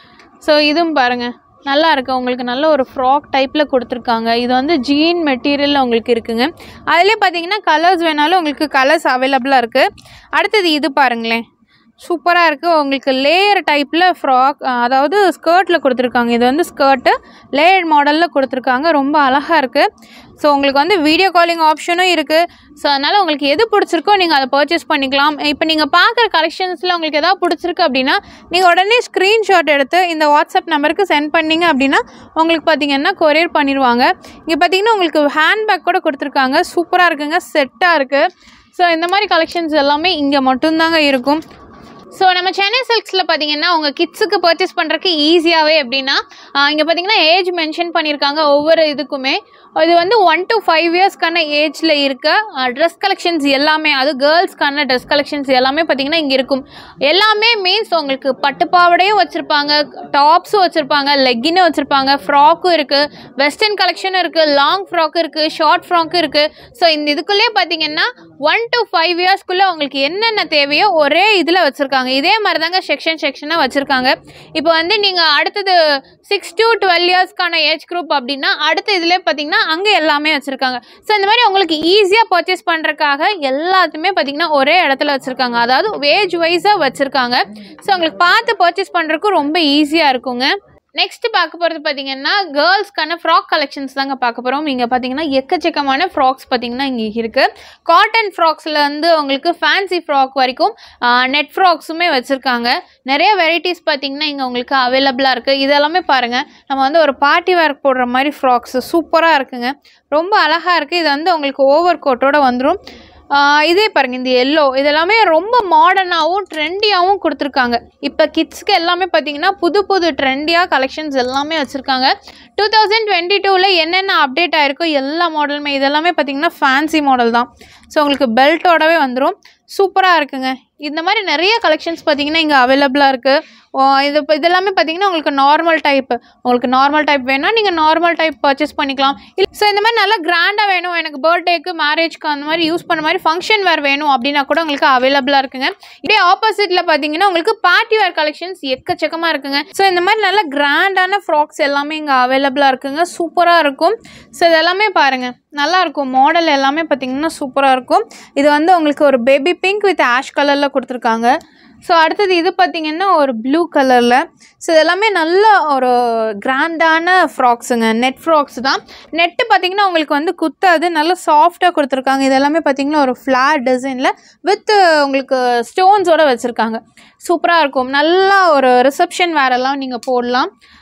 ஸோ இதுவும் பாருங்கள் நல்லா இருக்கு உங்களுக்கு நல்ல ஒரு ஃப்ராக் டைப்பில் கொடுத்துருக்காங்க இது வந்து ஜீன் மெட்டீரியலில் உங்களுக்கு இருக்குங்க அதிலே பார்த்தீங்கன்னா கலர்ஸ் வேணாலும் உங்களுக்கு கலர்ஸ் அவைலபிளாக இருக்குது அடுத்தது இது பாருங்களேன் சூப்பராக இருக்குது உங்களுக்கு லேயர் டைப்பில் ஃப்ராக் அதாவது ஸ்கர்ட்டில் கொடுத்துருக்காங்க இது வந்து ஸ்கர்ட்டு லேயர் மாடலில் கொடுத்துருக்காங்க ரொம்ப அழகாக இருக்குது ஸோ உங்களுக்கு வந்து வீடியோ காலிங் ஆப்ஷனும் இருக்குது ஸோ அதனால் உங்களுக்கு எது பிடிச்சிருக்கோ நீங்கள் அதை பர்ச்சேஸ் பண்ணிக்கலாம் இப்போ நீங்கள் பார்க்குற கலெக்ஷன்ஸில் உங்களுக்கு எதாவது பிடிச்சிருக்கு அப்படின்னா நீங்கள் உடனே ஸ்க்ரீன்ஷாட் எடுத்து இந்த வாட்ஸ்அப் நம்பருக்கு சென்ட் பண்ணீங்க அப்படின்னா உங்களுக்கு பார்த்தீங்கன்னா கொரியர் பண்ணிடுவாங்க இங்கே பார்த்தீங்கன்னா உங்களுக்கு ஹேண்ட்பேக் கூட கொடுத்துருக்காங்க சூப்பராக இருக்குங்க செட்டாக இருக்குது ஸோ இந்த மாதிரி கலெக்ஷன்ஸ் எல்லாமே இங்கே மட்டும்தாங்க இருக்கும் ஸோ நம்ம சென்னை சில்க்ஸில் பார்த்தீங்கன்னா உங்கள் கிட்ஸுக்கு பர்ச்சேஸ் பண்ணுறதுக்கு ஈஸியாகவே எப்படின்னா இங்கே பார்த்தீங்கன்னா ஏஜ் மென்ஷன் பண்ணியிருக்காங்க ஒவ்வொரு இதுக்குமே இது வந்து ஒன் to ஃபைவ் இயர்ஸ்க்கான ஏஜில் இருக்க ட்ரெஸ் கலெக்ஷன்ஸ் எல்லாமே அது கேர்ள்ஸ்க்கான ட்ரெஸ் கலெக்ஷன்ஸ் எல்லாமே பார்த்தீங்கன்னா இங்கே இருக்கும் எல்லாமே மீன்ஸ் உங்களுக்கு பட்டுப்பாவடையும் வச்சுருப்பாங்க டாப்ஸும் வச்சுருப்பாங்க லெக்கினும் வச்சுருப்பாங்க ஃப்ராக்கும் இருக்குது வெஸ்டர்ன் கலெக்ஷனும் இருக்குது லாங் ஃப்ராக்கும் இருக்குது ஷார்ட் ஃப்ராக்கும் இருக்குது ஸோ இந்த இதுக்குள்ளேயே பார்த்தீங்கன்னா ஒன் to ஃபைவ் இயர்ஸ்க்குள்ளே உங்களுக்கு என்னென்ன தேவையோ ஒரே இதில் வச்சுருக்காங்க இதே மாதிரி தாங்க செக்ஷன் செக்ஷனாக வச்சுருக்காங்க இப்போ வந்து நீங்கள் அடுத்தது சிக்ஸ் to டுவெல் இயர்ஸ்க்கான ஏஜ் குரூப் அப்படின்னா அடுத்த இதில் பார்த்தீங்கன்னா அங்கே எல்லாமே வச்சுருக்காங்க ஸோ இந்த மாதிரி உங்களுக்கு ஈஸியாக பர்ச்சேஸ் பண்ணுறதுக்காக எல்லாத்தையுமே பார்த்தீங்கன்னா ஒரே இடத்துல வச்சுருக்காங்க அதாவது ஏஜ் வைஸாக வச்சுருக்காங்க ஸோ உங்களுக்கு பார்த்து பர்ச்சேஸ் பண்ணுறதுக்கும் ரொம்ப ஈஸியாக இருக்குங்க நெக்ஸ்ட் பார்க்க போகிறது பார்த்தீங்கன்னா கேர்ள்ஸ்க்கான ஃப்ராக் கலெக்ஷன்ஸ் தாங்க பார்க்க போகிறோம் இங்கே பார்த்தீங்கன்னா எக்கச்சக்கமான ஃப்ராக்ஸ் பார்த்தீங்கன்னா இங்கே இருக்குது காட்டன் ஃப்ராக்ஸில் வந்து உங்களுக்கு ஃபேன்சி ஃப்ராக் வரைக்கும் நெட் ஃப்ராக்ஸுமே வச்சுருக்காங்க நிறைய வெரைட்டிஸ் பார்த்தீங்கன்னா இங்கே உங்களுக்கு அவைலபிளாக இருக்குது இதெல்லாமே பாருங்கள் நம்ம வந்து ஒரு பார்ட்டி வேர் போடுற மாதிரி ஃப்ராக்ஸு சூப்பராக இருக்குங்க ரொம்ப அழகாக இருக்குது இது வந்து உங்களுக்கு ஓவர் கோட்டோட வந்துடும் ஆஹ் இதே பாருங்க இந்த எல்லோ இதெல்லாமே ரொம்ப மாடர்னாகவும் ட்ரெண்டியாகவும் கொடுத்துருக்காங்க இப்போ கிட்ஸ்க்கு எல்லாமே பார்த்தீங்கன்னா புது புது ட்ரெண்டியாக கலெக்ஷன்ஸ் எல்லாமே வச்சுருக்காங்க டூ தௌசண்ட் டுவெண்ட்டி டூவில் என்னென்ன அப்டேட் ஆயிருக்கோ எல்லா மாடலுமே இதெல்லாமே பார்த்தீங்கன்னா ஃபேன்சி மாடல் தான் ஸோ உங்களுக்கு பெல்ட்டோடவே வந்துடும் சூப்பராக இருக்குங்க இந்த மாதிரி நிறைய கலெக்ஷன்ஸ் பார்த்தீங்கன்னா இங்கே அவைலபிளாக இருக்குது இது இப்போ இதெல்லாமே பார்த்தீங்கன்னா உங்களுக்கு நார்மல் டைப் உங்களுக்கு நார்மல் டைப் வேணால் நீங்கள் நார்மல் டைப் பர்ச்சேஸ் பண்ணிக்கலாம் இல்லை ஸோ இந்த மாதிரி நல்லா கிராண்டாக வேணும் எனக்கு பர்த்டேக்கு மேரேஜ்க்கு அந்த மாதிரி யூஸ் பண்ண மாதிரி ஃபங்க்ஷன் வேர் வேணும் அப்படின்னா கூட உங்களுக்கு அவைலபிளாக இருக்குங்க இதே ஆப்போசிட்டில் பார்த்தீங்கன்னா உங்களுக்கு பார்ட்டி வேர் கலெக்ஷன்ஸ் எக்கச்சக்கமாக இருக்குங்க ஸோ இந்த மாதிரி நல்ல கிராண்டான ஃப்ராக்ஸ் எல்லாமே இங்கே அவைலபிளாக இருக்குங்க சூப்பராக இருக்கும் ஸோ இதெல்லாமே பாருங்கள் நல்லா இருக்கும் மாடல் எல்லாமே பார்த்தீங்கன்னா சூப்பராக இருக்கும் இது வந்து உங்களுக்கு ஒரு பேபி பிங்க் வித் ஆஷ் கலரில் கொடுத்துருக்காங்க ஸோ அடுத்தது இது பார்த்தீங்கன்னா ஒரு ப்ளூ கலரில் ஸோ இதெல்லாமே நல்ல ஒரு கிராண்டான ஃப்ராக்ஸுங்க நெட் ஃப்ராக்ஸ் தான் நெட்டு பார்த்தீங்கன்னா உங்களுக்கு வந்து குத்தாது நல்லா சாஃப்டாக கொடுத்துருக்காங்க இது எல்லாமே பார்த்தீங்கன்னா ஒரு ஃப்ளாட் டிசைனில் வித் உங்களுக்கு ஸ்டோன்ஸோடு வச்சுருக்காங்க சூப்பராக இருக்கும் நல்லா ஒரு ரிசப்ஷன் வேரெல்லாம் நீங்கள் போடலாம் ஸோ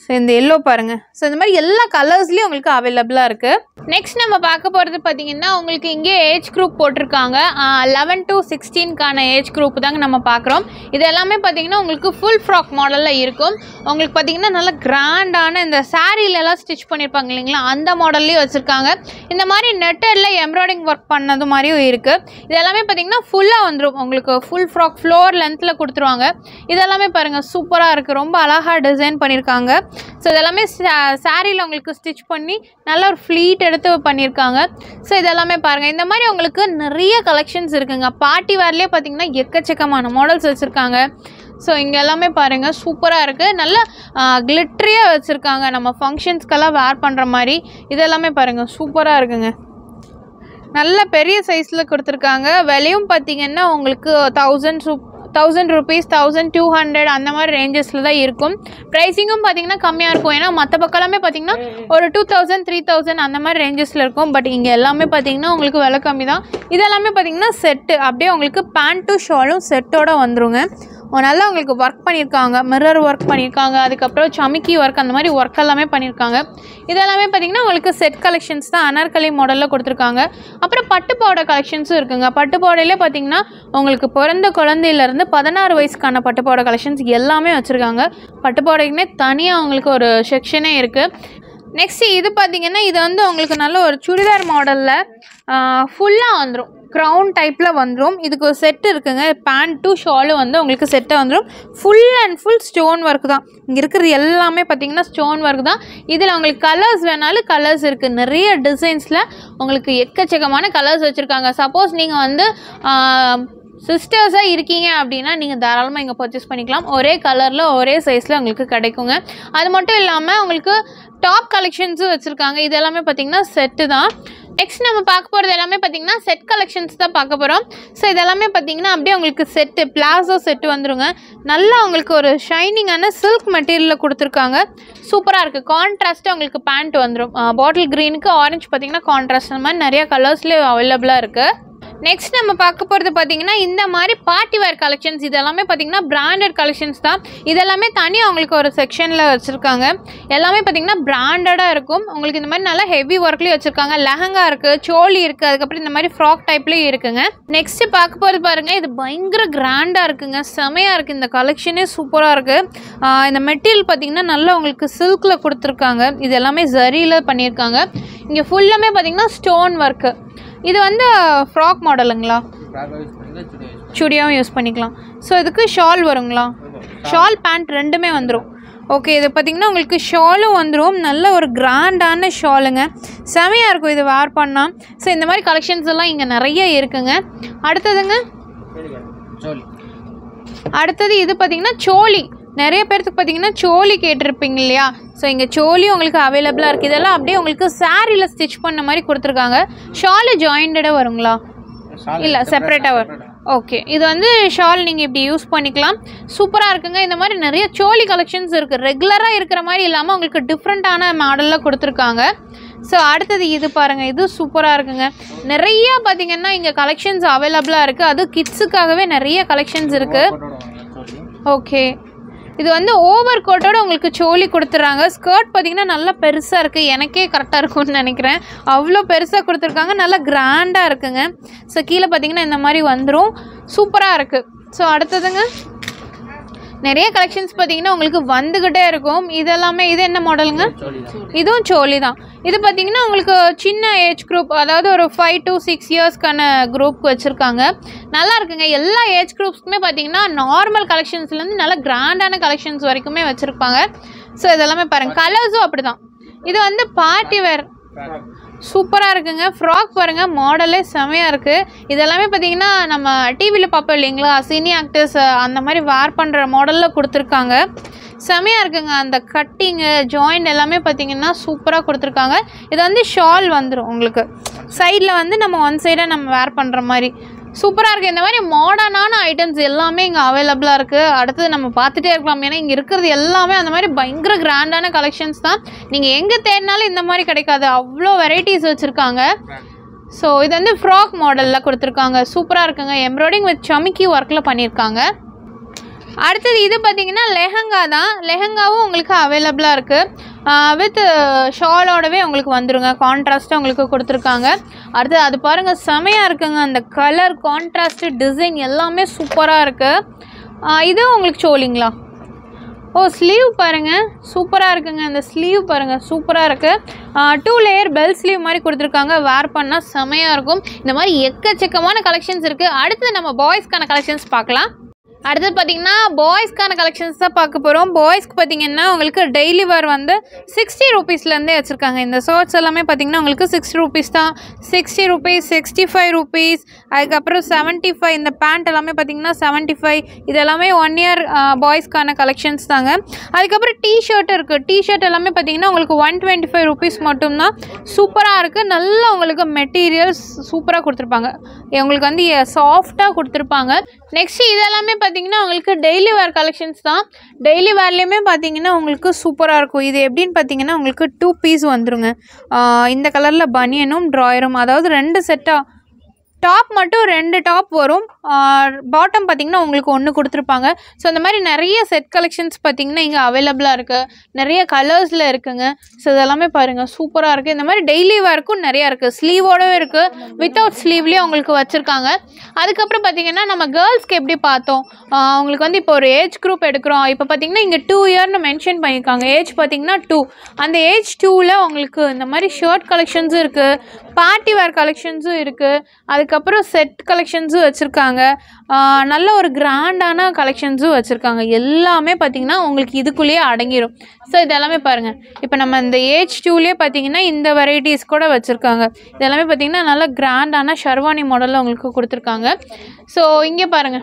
ஸோ இந்த எல்லோ பாருங்கள் ஸோ இந்த மாதிரி எல்லா கலர்ஸ்லேயும் உங்களுக்கு அவைலபிளாக இருக்குது நெக்ஸ்ட் நம்ம பார்க்க போகிறது பார்த்தீங்கன்னா உங்களுக்கு இங்கே ஏஜ் குரூப் போட்டிருக்காங்க லெவன் டு சிக்ஸ்டீன்கான ஏஜ் குரூப் தாங்க நம்ம பார்க்குறோம் இது எல்லாமே பார்த்தீங்கன்னா உங்களுக்கு ஃபுல் ஃப்ராக் மாடலில் இருக்கும் உங்களுக்கு பார்த்தீங்கன்னா நல்ல கிராண்டான இந்த சாரீலலாம் ஸ்டிச் பண்ணியிருப்பாங்க இல்லைங்களா அந்த மாடல்லையும் வச்சுருக்காங்க இந்த மாதிரி நெட்டடில் எம்ப்ராய்டிங் ஒர்க் பண்ணது மாதிரியும் இருக்குது இது எல்லாமே பார்த்தீங்கன்னா ஃபுல்லாக வந்துடும் உங்களுக்கு ஃபுல் ஃப்ராக் ஃப்ளோர் லென்த்தில் கொடுத்துருவாங்க இதெல்லாமே பாருங்கள் சூப்பராக இருக்குது ரொம்ப அழகாக டிசைன் பண்ணியிருக்காங்க ஸோ இதெல்லாமே சாரியில் உங்களுக்கு ஸ்டிச் பண்ணி நல்ல ஒரு ஃப்ளீட் எடுத்து பண்ணியிருக்காங்க ஸோ இதெல்லாமே பாருங்கள் இந்த மாதிரி உங்களுக்கு நிறைய கலெக்ஷன்ஸ் இருக்குங்க பார்ட்டி வேர்லேயே பார்த்தீங்கன்னா எக்கச்சக்கமான மாடல்ஸ் வச்சுருக்காங்க ஸோ இங்கே எல்லாமே பாருங்கள் சூப்பராக இருக்குது நல்ல கிளிட்ரியாக வச்சுருக்காங்க நம்ம ஃபங்க்ஷன்ஸ்க்கெல்லாம் வேர் பண்ணுற மாதிரி இதெல்லாமே பாருங்கள் சூப்பராக இருக்குங்க நல்ல பெரிய சைஸில் கொடுத்துருக்காங்க விலையும் பார்த்தீங்கன்னா உங்களுக்கு தௌசண்ட் சூப் thousand rupees thousand two hundred அந்த மாதிரி ரேஞ்சஸில் தான் இருக்கும் ப்ரைஸிங்கும் பார்த்தீங்கன்னா கம்மியாக இருக்கும் ஏன்னா மற்ற பக்கம்லாமே பார்த்தீங்கன்னா ஒரு டூ தௌசண்ட் த்ரீ தௌசண்ட் அந்த மாதிரி ரேஞ்சஸில் இருக்கும் பட் இங்கே எல்லாமே பார்த்தீங்கன்னா உங்களுக்கு விலை கம்மி தான் இதெல்லாமே பார்த்தீங்கன்னா செட்டு அப்படியே உங்களுக்கு பேண்ட்டும் ஷாலும் செட்டோட வந்துருங்க நல்லா உங்களுக்கு ஒர்க் பண்ணியிருக்காங்க மிரர் ஒர்க் பண்ணியிருக்காங்க அதுக்கப்புறம் சமிக்கி ஒர்க் அந்த மாதிரி ஒர்க் எல்லாமே பண்ணியிருக்காங்க இதெல்லாமே பார்த்தீங்கன்னா உங்களுக்கு செட் கலெக்ஷன்ஸ் தான் அனார்கலி மாடலில் கொடுத்துருக்காங்க அப்புறம் பட்டு பாவாடை கலெக்ஷன்ஸும் இருக்குங்க பட்டு பாவாடையிலே பார்த்தீங்கன்னா உங்களுக்கு பிறந்த குழந்தையிலேருந்து பதினாறு வயசுக்கான பட்டு பாவாடை கலெக்ஷன்ஸ் எல்லாமே வச்சுருக்காங்க பட்டு பாவாடைக்குனே தனியாக உங்களுக்கு ஒரு செக்ஷனே இருக்குது நெக்ஸ்ட் இது பார்த்தீங்கன்னா இது வந்து உங்களுக்கு நல்ல ஒரு சுடிதார் மாடலில் ஃபுல்லாக வந்துடும் க்ரௌன் டைப்பில் வந்துடும் இதுக்கு ஒரு செட்டு இருக்குங்க பேண்ட்டும் ஷாலும் வந்து உங்களுக்கு செட்டை வந்துடும் full and full stone work தான் இங்கே இருக்கிறது எல்லாமே பார்த்தீங்கன்னா ஸ்டோன் ஒர்க் தான் இதில் உங்களுக்கு கலர்ஸ் வேணாலும் கலர்ஸ் இருக்குது நிறைய டிசைன்ஸில் உங்களுக்கு எக்கச்சக்கமான கலர்ஸ் வச்சுருக்காங்க சப்போஸ் நீங்கள் வந்து சிஸ்டர்ஸாக இருக்கீங்க அப்படின்னா நீங்கள் தாராளமாக இங்கே பர்ச்சேஸ் பண்ணிக்கலாம் ஒரே கலரில் ஒரே சைஸில் உங்களுக்கு கிடைக்குங்க அது மட்டும் இல்லாமல் உங்களுக்கு டாப் கலெக்ஷன்ஸும் வச்சுருக்காங்க இது எல்லாமே பார்த்தீங்கன்னா செட்டு தான் நெக்ஸ்ட் நம்ம பார்க்க போகிறது எல்லாமே பார்த்தீங்கன்னா செட் கலெக்ஷன்ஸ் தான் பார்க்க போகிறோம் ஸோ இதெல்லாமே பார்த்தீங்கன்னா அப்படியே உங்களுக்கு செட்டு பிளாசோ செட்டு வந்துருங்க நல்லா உங்களுக்கு ஒரு ஷைனிங்கான சில்க் மெட்டீரியலில் கொடுத்துருக்காங்க சூப்பராக இருக்குது கான்ட்ராஸ்ட்டாக உங்களுக்கு பேண்ட் வந்துடும் பாட்டில் க்ரீனுக்கு ஆரஞ்சு பார்த்தீங்கன்னா கான்ட்ராஸ்ட் அந்த மாதிரி நிறையா கலர்ஸ்லேயே அவைலபிளாக இருக்குது நெக்ஸ்ட் நம்ம பார்க்க போகிறது பார்த்தீங்கன்னா இந்த மாதிரி பார்ட்டி வேர் கலெக்ஷன்ஸ் இதெல்லாமே பார்த்தீங்கன்னா பிராண்டட் கலெக்ஷன்ஸ் தான் இதெல்லாமே தனியாக உங்களுக்கு ஒரு செக்ஷனில் வச்சுருக்காங்க எல்லாமே பார்த்தீங்கன்னா பிராண்டடாக இருக்கும் உங்களுக்கு இந்த மாதிரி நல்லா ஹெவி ஒர்க்லேயும் வச்சுருக்காங்க லெஹங்கா இருக்குது சோலி இருக்குது அதுக்கப்புறம் இந்த மாதிரி ஃப்ராக் டைப்லேயும் இருக்குங்க நெக்ஸ்ட் பார்க்க போகிறது பாருங்கள் இது பயங்கர கிராண்டாக இருக்குங்க செமையாக இருக்குது இந்த கலெக்ஷனே சூப்பராக இருக்குது இந்த மெட்டீரியல் பார்த்தீங்கன்னா நல்லா உங்களுக்கு சில்கில் கொடுத்துருக்காங்க இது எல்லாமே ஜரியில் பண்ணியிருக்காங்க இங்கே ஃபுல்லாமே பார்த்தீங்கன்னா ஸ்டோன் ஒர்க்கு இது வந்து ஃப்ராக் மாடலுங்களா சுடியாவும் யூஸ் பண்ணிக்கலாம் ஸோ இதுக்கு ஷால் வருங்களா ஷால் பேண்ட் ரெண்டுமே வந்துடும் ஓகே இது பார்த்திங்கன்னா உங்களுக்கு ஷாலும் வந்துடும் நல்ல ஒரு கிராண்டான ஷாலுங்க செமையாக இருக்கும் இது வேர் பண்ணால் ஸோ இந்த மாதிரி கலெக்ஷன்ஸ் எல்லாம் இங்கே நிறைய இருக்குங்க அடுத்ததுங்க அடுத்தது இது பார்த்திங்கன்னா சோலி நிறைய பேர்த்துக்கு பார்த்தீங்கன்னா சோலி கேட்டிருப்பீங்க இல்லையா ஸோ இங்கே சோலி உங்களுக்கு அவைலபிளாக இருக்குது இதெல்லாம் அப்படியே உங்களுக்கு சாரியில் ஸ்டிச் பண்ண மாதிரி கொடுத்துருக்காங்க ஷாலு ஜாயிண்டடாக வருங்களா இல்லை செப்பரேட்டாக வரும் ஓகே இது வந்து ஷால் நீங்கள் இப்படி யூஸ் பண்ணிக்கலாம் சூப்பராக இருக்குங்க இந்த மாதிரி நிறைய சோலி கலெக்ஷன்ஸ் இருக்குது ரெகுலராக இருக்கிற மாதிரி இல்லாமல் உங்களுக்கு டிஃப்ரெண்ட்டான மாடலில் கொடுத்துருக்காங்க ஸோ அடுத்தது இது பாருங்கள் இது சூப்பராக இருக்குங்க நிறைய பார்த்தீங்கன்னா இங்கே கலெக்ஷன்ஸ் அவைலபிளாக இருக்குது அதுவும் கிட்ஸுக்காகவே நிறைய கலெக்ஷன்ஸ் இருக்குது ஓகே இது வந்து ஓவர் கோட்டோட உங்களுக்கு சோலி கொடுத்துட்றாங்க ஸ்கர்ட் பார்த்தீங்கன்னா நல்லா பெருசாக இருக்குது எனக்கே கரெக்டாக இருக்கும்னு நினைக்கிறேன் அவ்வளோ பெருசாக கொடுத்துருக்காங்க நல்லா கிராண்டாக இருக்குங்க ஸோ கீழே பார்த்தீங்கன்னா இந்த மாதிரி வந்துடும் சூப்பராக இருக்குது ஸோ அடுத்ததுங்க நிறைய கலெக்ஷன்ஸ் பார்த்தீங்கன்னா உங்களுக்கு வந்துக்கிட்டே இருக்கும் இதெல்லாமே இது என்ன மாடலுங்க இதுவும் சோலி தான் இது பார்த்தீங்கன்னா உங்களுக்கு சின்ன ஏஜ் குரூப் அதாவது ஒரு ஃபைவ் டு சிக்ஸ் இயர்ஸ்க்கான குரூப் வச்சுருக்காங்க நல்லா இருக்குங்க எல்லா ஏஜ் குரூப்ஸ்க்குமே பார்த்தீங்கன்னா நார்மல் கலெக்ஷன்ஸ்லேருந்து நல்லா கிராண்டான கலெக்ஷன்ஸ் வரைக்குமே வச்சுருப்பாங்க ஸோ இதெல்லாமே பாருங்கள் கலர்ஸும் அப்படி தான் இது வந்து பார்ட்டி வேர் சூப்பராக இருக்குங்க ஃப்ராக் பாருங்கள் மாடலே செமையாக இருக்குது இதெல்லாமே பார்த்தீங்கன்னா நம்ம டிவியில் பார்ப்போம் இல்லைங்களா சினி ஆக்டர்ஸ் அந்த மாதிரி வேர் பண்ணுற மாடலில் கொடுத்துருக்காங்க செமையாக இருக்குங்க அந்த கட்டிங்கு ஜாயிண்ட் எல்லாமே பார்த்தீங்கன்னா சூப்பராக கொடுத்துருக்காங்க இது வந்து ஷால் வந்துடும் உங்களுக்கு சைடில் வந்து நம்ம ஒன் சைடாக நம்ம வேர் பண்ணுற மாதிரி சூப்பராக இருக்குது இந்த மாதிரி மாடர்னான ஐட்டம்ஸ் எல்லாமே இங்கே அவைலபிளாக இருக்குது அடுத்தது நம்ம பார்த்துட்டே இருக்கலாம் ஏன்னா இங்கே இருக்கிறது எல்லாமே அந்த மாதிரி பயங்கர கிராண்டான கலெக்ஷன்ஸ் தான் நீங்கள் எங்கே தேடினாலும் இந்த மாதிரி கிடைக்காது அவ்வளோ வெரைட்டிஸ் வச்சுருக்காங்க ஸோ இது வந்து ஃப்ராக் மாடலில் கொடுத்துருக்காங்க சூப்பராக இருக்குங்க எம்ப்ராய்டிங் வித் சமிக்கி ஒர்க்கில் பண்ணியிருக்காங்க அடுத்தது இது பார்த்தீங்கன்னா லெஹங்கா தான் லெஹங்காவும் உங்களுக்கு அவைலபிளாக இருக்குது வித் ஷாலோடவே உங்களுக்கு வந்துருங்க கான்ட்ராஸ்ட்டாக உங்களுக்கு கொடுத்துருக்காங்க அடுத்து அது பாருங்கள் செமையாக இருக்குங்க அந்த கலர் கான்ட்ராஸ்ட்டு டிசைன் எல்லாமே சூப்பராக இருக்குது இது உங்களுக்கு சோலிங்களா ஓ ஸ்லீவ் பாருங்கள் சூப்பராக இருக்குங்க இந்த ஸ்லீவ் பாருங்கள் சூப்பராக இருக்குது டூ லேயர் பெல் ஸ்லீவ் மாதிரி கொடுத்துருக்காங்க வேர் பண்ணால் செமையாக இருக்கும் இந்த மாதிரி எக்கச்சக்கமான கலெக்ஷன்ஸ் இருக்குது அடுத்து நம்ம பாய்ஸ்க்கான கலெக்ஷன்ஸ் பார்க்கலாம் அடுத்தது பார்த்தீங்கன்னா பாய்ஸ்க்கான கலெக்ஷன்ஸ் தான் பார்க்க போகிறோம் பாய்ஸ்க்கு பார்த்தீங்கன்னா உங்களுக்கு டெய்லி வேர் வந்து சிக்ஸ்டி ருபீஸ்லேருந்தே வச்சுருக்காங்க இந்த ஷர்ட்ஸ் எல்லாமே பார்த்தீங்கன்னா உங்களுக்கு சிக்ஸ்டி ருபீஸ் தான் sixty rupees sixty five rupees அதுக்கப்புறம் செவன்ட்டி ஃபைவ் இந்த பேண்ட் எல்லாமே பார்த்தீங்கன்னா செவன்ட்டி ஃபைவ் இது எல்லாமே ஒன் இயர் பாய்ஸ்க்கான கலெக்ஷன்ஸ் தாங்க அதுக்கப்புறம் டிஷர்ட் இருக்குது டிஷர்ட் எல்லாமே பார்த்தீங்கன்னா உங்களுக்கு ஒன் டுவெண்ட்டி ஃபைவ் ருபீஸ் மட்டும்தான் சூப்பராக இருக்குது நல்ல உங்களுக்கு மெட்டீரியல்ஸ் சூப்பராக கொடுத்துருப்பாங்க உங்களுக்கு வந்து சாஃப்டாக கொடுத்துருப்பாங்க நெக்ஸ்ட் இது எல்லாமே பார்த்தீங்கன்னா உங்களுக்கு டெய்லி வேர் கலெக்ஷன்ஸ் தான் டெய்லி வேர்லேயுமே பார்த்தீங்கன்னா உங்களுக்கு சூப்பராக இருக்கும் இது எப்படின்னு பார்த்தீங்கன்னா உங்களுக்கு டூ பீஸ் வந்துருங்க ஆஹ் இந்த கலரில் பனியனும் ட்ராயரும் அதாவது ரெண்டு செட்டாக டாப் மட்டும் ரெண்டு டாப் வரும் பாட்டம் பார்த்தீங்கன்னா உங்களுக்கு ஒன்று கொடுத்துருப்பாங்க ஸோ இந்த மாதிரி நிறைய செட் கலெக்ஷன்ஸ் பார்த்தீங்கன்னா இங்கே அவைலபிளாக இருக்குது நிறைய கலர்ஸில் இருக்குங்க ஸோ இதெல்லாமே பாருங்கள் சூப்பராக இருக்குது இந்த மாதிரி டெய்லி வேர்க்கும் நிறையா இருக்குது ஸ்லீவோடவே இருக்குது வித்தவுட் ஸ்லீவ்லேயும் உங்களுக்கு வச்சுருக்காங்க அதுக்கப்புறம் பார்த்தீங்கன்னா நம்ம கேர்ள்ஸ்க்கு எப்படி பார்த்தோம் ஆஹ் அவங்களுக்கு வந்து இப்போ ஒரு ஏஜ் குரூப் எடுக்கிறோம் இப்போ பார்த்தீங்கன்னா இங்கே டூ இயர்னு மென்ஷன் பண்ணியிருக்காங்க ஏஜ் பார்த்தீங்கன்னா டூ அந்த ஏஜ் டூவில் உங்களுக்கு இந்த மாதிரி ஷர்ட் கலெக்ஷன்ஸும் இருக்குது பார்ட்டி வேர் கலெக்ஷன்ஸும் இருக்குது அதுக்கப்புறம் செட் கலெக்ஷன்ஸும் வச்சுருக்காங்க நல்ல ஒரு கிராண்டான கலெக்ஷன்ஸும் வச்சுருக்காங்க எல்லாமே பார்த்திங்கன்னா உங்களுக்கு இதுக்குள்ளேயே அடங்கிடும் ஸோ இதெல்லாமே பாருங்கள் இப்போ நம்ம இந்த ஏஜ் டூலேயே பார்த்தீங்கன்னா இந்த வெரைட்டிஸ் கூட வச்சுருக்காங்க இதெல்லாமே பார்த்திங்கன்னா நல்ல கிராண்டான ஷர்வானி மாடலில் உங்களுக்கு கொடுத்துருக்காங்க ஸோ இங்கே பாருங்கள்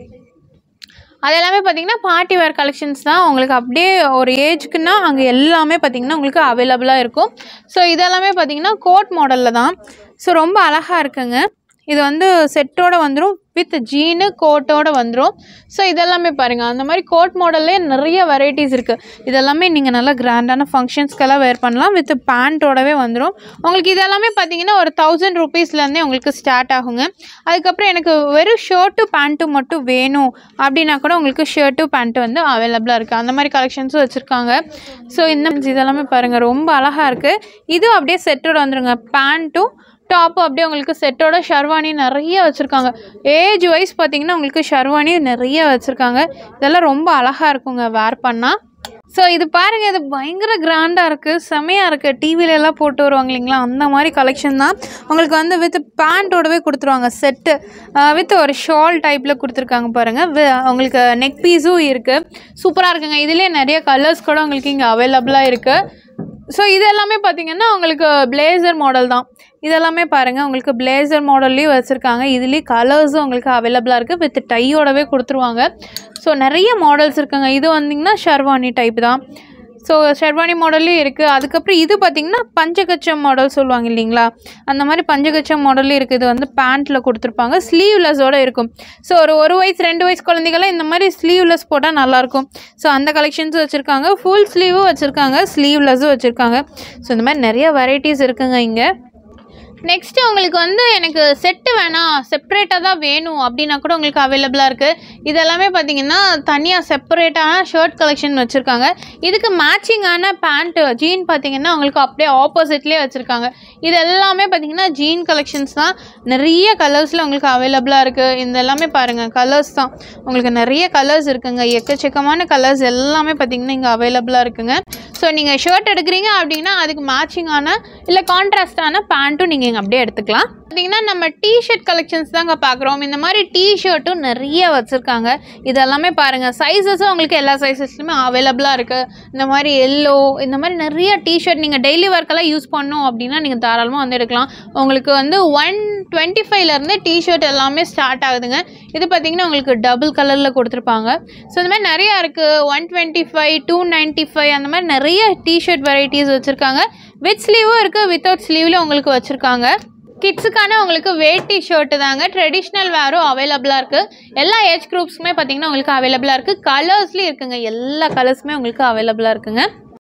அது எல்லாமே பார்த்தீங்கன்னா பார்ட்டி வேர் கலெக்ஷன்ஸ் தான் உங்களுக்கு அப்படியே ஒரு ஏஜ்க்குன்னா அங்கே எல்லாமே பார்த்தீங்கன்னா உங்களுக்கு அவைலபிளாக இருக்கும் ஸோ இதெல்லாமே பார்த்தீங்கன்னா கோட் மாடலில் தான் ஸோ ரொம்ப அழகாக இருக்குங்க இது வந்து செட்டோட வந்துடும் வித் ஜீனு கோட்டோட வந்துடும் ஸோ இதெல்லாமே பாருங்கள் அந்த மாதிரி கோட் மாடல்லே நிறைய வெரைட்டிஸ் இருக்குது இதெல்லாமே நீங்கள் நல்லா கிராண்டான ஃபங்க்ஷன்ஸ்க்கெல்லாம் வேர் பண்ணலாம் வித் பேண்ட்டோடவே வந்துடும் உங்களுக்கு இதெல்லாமே பார்த்தீங்கன்னா ஒரு தௌசண்ட் ருபீஸ்லேருந்தே உங்களுக்கு ஸ்டார்ட் ஆகுங்க அதுக்கப்புறம் எனக்கு வெறும் ஷர்ட்டு பேண்ட்டு மட்டும் வேணும் அப்படின்னா கூட உங்களுக்கு ஷர்ட்டு பேண்ட்டு வந்து அவைலபிளாக இருக்குது அந்த மாதிரி கலெக்ஷன்ஸும் வச்சுருக்காங்க ஸோ இந்த இதெல்லாமே பாருங்கள் ரொம்ப அழகாக இருக்குது இதுவும் அப்படியே செட்டோட வந்துருங்க பேண்ட்டும் டாப்பு அப்படியே உங்களுக்கு செட்டோட ஷர்வானி நிறைய வச்சுருக்காங்க ஏஜ் வைஸ் பார்த்தீங்கன்னா உங்களுக்கு ஷர்வானி நிறைய வச்சுருக்காங்க இதெல்லாம் ரொம்ப அழகாக இருக்குங்க வேர் பண்ணால் ஸோ இது பாருங்கள் இது பயங்கர கிராண்டாக இருக்குது செமையாக இருக்குது டிவில எல்லாம் போட்டு வருவாங்க இல்லைங்களா அந்த மாதிரி கலெக்ஷன் தான் உங்களுக்கு வந்து வித் பேண்ட்டோடவே கொடுத்துருவாங்க செட்டு வித் ஒரு ஷால் டைப்பில் கொடுத்துருக்காங்க பாருங்கள் வி- உங்களுக்கு நெக் பீஸும் இருக்குது சூப்பராக இருக்குங்க இதுலேயே நிறைய கலர்ஸ் கூட உங்களுக்கு இங்கே அவைலபிளாக இருக்குது ஸோ இது எல்லாமே பார்த்தீங்கன்னா உங்களுக்கு பிளேசர் மாடல் தான் இதெல்லாமே பாருங்கள் உங்களுக்கு பிளேசர் மாடல்லையும் வச்சுருக்காங்க இதுலேயும் கலர்ஸும் உங்களுக்கு அவைலபிளாக இருக்குது வித் டையோடவே கொடுத்துருவாங்க ஸோ நிறைய மாடல்ஸ் இருக்குங்க இது வந்தீங்கன்னா ஷர்வானி டைப் தான் ஸோ ஷெர்வானி மாடல்லையும் இருக்குது அதுக்கப்புறம் இது பார்த்திங்கன்னா பஞ்சகச்சம் மாடல் சொல்லுவாங்க இல்லைங்களா அந்த மாதிரி பஞ்சகச்சம் மாடல்லையும் இருக்குது இது வந்து பேண்ட்டில் கொடுத்துருப்பாங்க ஸ்லீவ்லெஸ்ஸோடு இருக்கும் ஸோ ஒரு ஒரு வயசு ரெண்டு வயசு குழந்தைகள்லாம் இந்த மாதிரி ஸ்லீவ்லெஸ் போட்டால் நல்லாயிருக்கும் ஸோ அந்த கலெக்ஷன்ஸும் வச்சுருக்காங்க ஃபுல் ஸ்லீவும் வச்சுருக்காங்க ஸ்லீவ்லெஸ்ஸும் வச்சுருக்காங்க ஸோ இந்த மாதிரி நிறைய வெரைட்டிஸ் இருக்குங்க இங்கே நெக்ஸ்ட்டு உங்களுக்கு வந்து எனக்கு செட்டு வேணாம் செப்பரேட்டாக தான் வேணும் அப்படின்னா கூட உங்களுக்கு அவைலபிளாக இருக்குது இதெல்லாமே பார்த்தீங்கன்னா தனியாக செப்பரேட்டான ஷர்ட் கலெக்ஷன் வச்சுருக்காங்க இதுக்கு மேட்சிங்கான பேண்ட்டு ஜீன் பார்த்தீங்கன்னா உங்களுக்கு அப்படியே ஆப்போசிட்லேயே வச்சுருக்காங்க இது எல்லாமே பார்த்தீங்கன்னா ஜீன் கலெக்ஷன்ஸ் தான் நிறைய கலர்ஸில் உங்களுக்கு அவைலபிளாக இருக்குது இந்த எல்லாமே பாருங்கள் கலர்ஸ் தான் உங்களுக்கு நிறைய கலர்ஸ் இருக்குங்க எக்கச்சக்கமான கலர்ஸ் எல்லாமே பார்த்தீங்கன்னா இங்கே அவைலபிளாக இருக்குங்க ஸோ நீங்கள் ஷர்ட் எடுக்கிறீங்க அப்படின்னா அதுக்கு மேட்சிங்கான இல்லை கான்ட்ராஸ்டான பேண்ட்டும் நீங்கள் இங்கே அப்படியே எடுத்துக்கலாம் பார்த்தீங்கன்னா நம்ம டிஷர்ட் கலெக்ஷன்ஸ் தாங்க பார்க்குறோம் இந்த மாதிரி டிஷர்ட்டும் நிறைய வச்சுருக்காங்க இது எல்லாமே பாருங்கள் சைஸஸும் உங்களுக்கு எல்லா சைஸஸ்லையுமே அவைலபிளாக இருக்குது இந்த மாதிரி எல்லோ இந்த மாதிரி நிறைய டிஷர்ட் நீங்கள் டெய்லி ஒர்க்கெல்லாம் யூஸ் பண்ணோம் அப்படின்னா நீங்கள் தாராளமாக வந்து எடுக்கலாம் உங்களுக்கு வந்து ஒன் டுவெண்ட்டி ஃபைவ்லேருந்து டிஷர்ட் எல்லாமே ஸ்டார்ட் ஆகுதுங்க இது பார்த்தீங்கன்னா உங்களுக்கு டபுள் கலரில் கொடுத்துருப்பாங்க ஸோ இந்த மாதிரி நிறையா இருக்குது one twenty five two ninety five அந்த மாதிரி நிறைய டிஷர்ட் வெரைட்டிஸ் வச்சுருக்காங்க வித் ஸ்லீவும் இருக்குது வித்தவுட் ஸ்லீவ்லையும் உங்களுக்கு வச்சுருக்காங்க கிட்ஸுக்கான உங்களுக்கு வேட்டி ஷர்ட்டு தாங்க ட்ரெடிஷ்னல் வேரும் அவைலபிளாக இருக்குது எல்லா ஏஜ் குரூப்ஸுமே பார்த்தீங்கன்னா உங்களுக்கு அவைலபிளாக இருக்குது கலர்ஸ்லேயும் இருக்குங்க எல்லா கலர்ஸுமே உங்களுக்கு அவைலபிளாக இருக்குங்க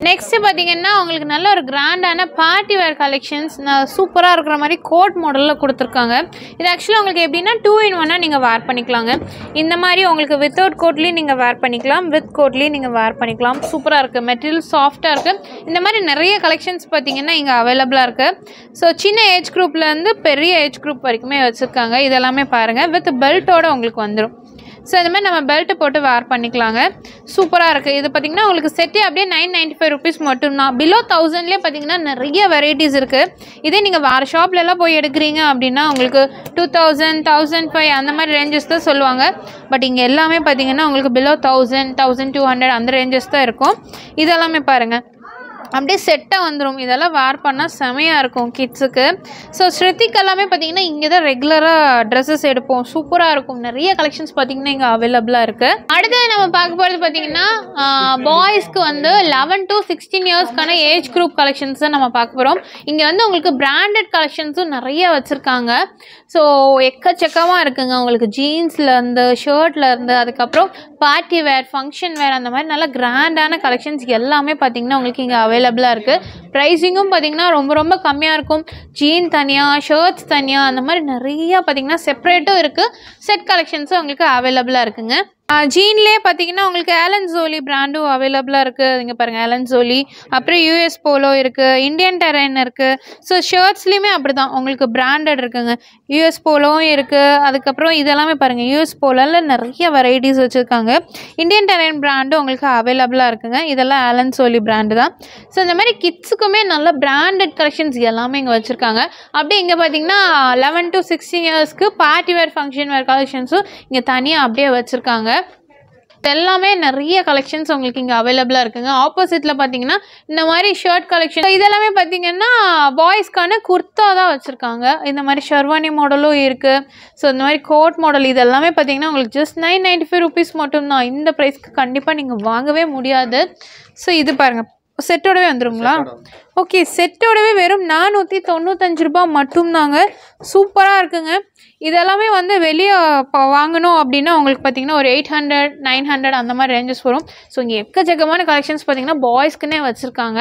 நெக்ஸ்ட் பார்த்தீங்கன்னா உங்களுக்கு நல்ல ஒரு கிராண்டான பார்ட்டி வேர் கலெக்ஷன்ஸ் சூப்பராக இருக்கிற மாதிரி கோட் மாடலில் கொடுத்துருக்காங்க இது ஆக்சுவலாக உங்களுக்கு எப்படின்னா டூ இன் ஒன்னாக நீங்கள் வேர் பண்ணிக்கலாங்க இந்த மாதிரி உங்களுக்கு வித்தவுட் கோட்லேயும் நீங்கள் வேர் பண்ணிக்கலாம் வித் கோட்லேயும் நீங்கள் வேர் பண்ணிக்கலாம் சூப்பராக இருக்குது மெட்டீரியல் சாஃப்டாக இருக்குது இந்த மாதிரி நிறைய கலெக்ஷன்ஸ் பார்த்தீங்கன்னா இங்கே அவைலபிளாக இருக்குது ஸோ சின்ன ஏஜ் குரூப்லேருந்து பெரிய ஏஜ் குரூப் வரைக்குமே வச்சுருக்காங்க இதெல்லாமே பாருங்கள் வித் பெல்ட்டோட உங்களுக்கு வந்துடும் ஸோ இந்த மாதிரி நம்ம பெல்ட்டு போட்டு வேர் பண்ணிக்கலாங்க சூப்பராக இருக்குது இது பார்த்திங்கன்னா உங்களுக்கு செட்டே அப்படியே நைன் நைன்ட்டி ஃபைவ் ருபீஸ் மட்டும்தான் பிலோ தௌசண்ட்லேயே பார்த்தீங்கன்னா நிறைய வெரைட்டிஸ் இருக்குது இதே நீங்கள் வேறு ஷாப்லலாம் போய் எடுக்கிறீங்க அப்படின்னா உங்களுக்கு டூ தௌசண்ட் தௌசண்ட் ஃபைவ் அந்த மாதிரி ரேஞ்சஸ் தான் சொல்லுவாங்க பட் இங்கே எல்லாமே பார்த்தீங்கன்னா உங்களுக்கு below thousand thousand two hundred அந்த ரேஞ்சஸ் தான் இருக்கும் இதெல்லாமே பாருங்கள் அப்படியே செட்டாக வந்துடும் இதெல்லாம் வேர் பண்ணால் செமையாக இருக்கும் கிட்ஸுக்கு ஸோ ஸ்ருதிக் எல்லாமே பார்த்தீங்கன்னா இங்கே தான் ரெகுலராக ட்ரெஸ்ஸஸ் எடுப்போம் சூப்பராக இருக்கும் நிறைய கலெக்ஷன்ஸ் பார்த்தீங்கன்னா இங்கே அவைலபிளாக இருக்குது அடுத்தது நம்ம பார்க்க போகிறது பார்த்தீங்கன்னா பாய்ஸ்க்கு வந்து லெவன் டு சிக்ஸ்டீன் இயர்ஸ்க்கான ஏஜ் குரூப் கலெக்ஷன்ஸ் தான் நம்ம பார்க்க போகிறோம் இங்கே வந்து உங்களுக்கு பிராண்டட் கலெக்ஷன்ஸும் நிறைய வச்சுருக்காங்க ஸோ எக்கச்சக்கமாக இருக்குங்க உங்களுக்கு ஜீன்ஸ்லேருந்து ஷர்ட்லேருந்து அதுக்கப்புறம் பார்ட்டி வேர் ஃபங்க்ஷன் வேர் அந்த மாதிரி நல்ல கிராண்டான கலெக்ஷன்ஸ் எல்லாமே பார்த்தீங்கன்னா உங்களுக்கு இங்கே அவைலபிளாக இருக்குது ப்ரைஸிங்கும் பார்த்தீங்கன்னா ரொம்ப ரொம்ப கம்மியாக இருக்கும் ஜீன் தனியாக ஷர்ட்ஸ் தனியாக அந்த மாதிரி நிறையா பார்த்தீங்கன்னா செப்பரேட்டும் இருக்குது செட் கலெக்ஷன்ஸும் உங்களுக்கு அவைலபிளாக இருக்குங்க ஜீன்லேயே பார்த்தீங்கன்னா உங்களுக்கு ஆலன் ஜோலி பிராண்டும் அவைலபிளாக இருக்குது இங்கே பாருங்கள் ஆலன் ஜோலி அப்புறம் யூஎஸ் போலோ இருக்குது இந்தியன் டெரைன் இருக்குது ஸோ ஷர்ட்ஸ்லேயுமே அப்படி தான் உங்களுக்கு பிராண்டட் இருக்குங்க யூஎஸ் போலோவும் இருக்குது அதுக்கப்புறம் இதெல்லாமே பாருங்கள் யூஎஸ் போலோவில் நிறைய வெரைட்டிஸ் வச்சுருக்காங்க இந்தியன் டெரைன் பிராண்டும் உங்களுக்கு அவைலபிளாக இருக்குங்க இதெல்லாம் ஆலன் சோலி பிராண்டு தான் ஸோ இந்த மாதிரி கிட்ஸுக்குமே நல்ல பிராண்டட் கலெக்ஷன்ஸ் எல்லாமே இங்கே வச்சுருக்காங்க அப்படியே இங்கே பார்த்தீங்கன்னா லெவன் டு சிக்ஸ்டீன் இயர்ஸ்க்கு பார்ட்டி வேர் ஃபங்க்ஷன் வேர் கலெக்ஷன்ஸும் இங்கே தனியாக அப்படியே வச்சுருக்காங்க எல்லாமே நிறைய கலெக்ஷன்ஸ் உங்களுக்கு இங்கே அவைலபிளாக இருக்குங்க ஆப்போசிட்டில் பார்த்தீங்கன்னா இந்த மாதிரி ஷர்ட் கலெக்ஷன் இதெல்லாமே பார்த்தீங்கன்னா பாய்ஸ்க்கான குர்த்தா தான் வச்சுருக்காங்க இந்த மாதிரி ஷெர்வானி மாடலும் இருக்குது ஸோ இந்த மாதிரி கோட் மாடல் இது எல்லாமே பார்த்தீங்கன்னா உங்களுக்கு just nine ninety five rupees மட்டும்தான் இந்த ப்ரைஸ்க்கு கண்டிப்பாக நீங்கள் வாங்கவே முடியாது ஸோ இது பாருங்கள் செட்டோடவே வந்துருங்களா ஓகே செட்டோடவே வெறும் நானூற்றி தொண்ணூத்தஞ்சு ரூபாய் மட்டும்தாங்க சூப்பராக இருக்குங்க இதெல்லாமே வந்து வெளியே இப்போ வாங்கணும் அப்படின்னா உங்களுக்கு பார்த்தீங்கன்னா ஒரு எயிட் ஹண்ட்ரட் நைன் ஹண்ட்ரட் அந்த மாதிரி ரேஞ்சஸ் வரும் ஸோ இங்கே எக்கச்சக்கமான கலெக்ஷன்ஸ் பார்த்தீங்கன்னா பாய்ஸ்க்குன்னே வச்சுருக்காங்க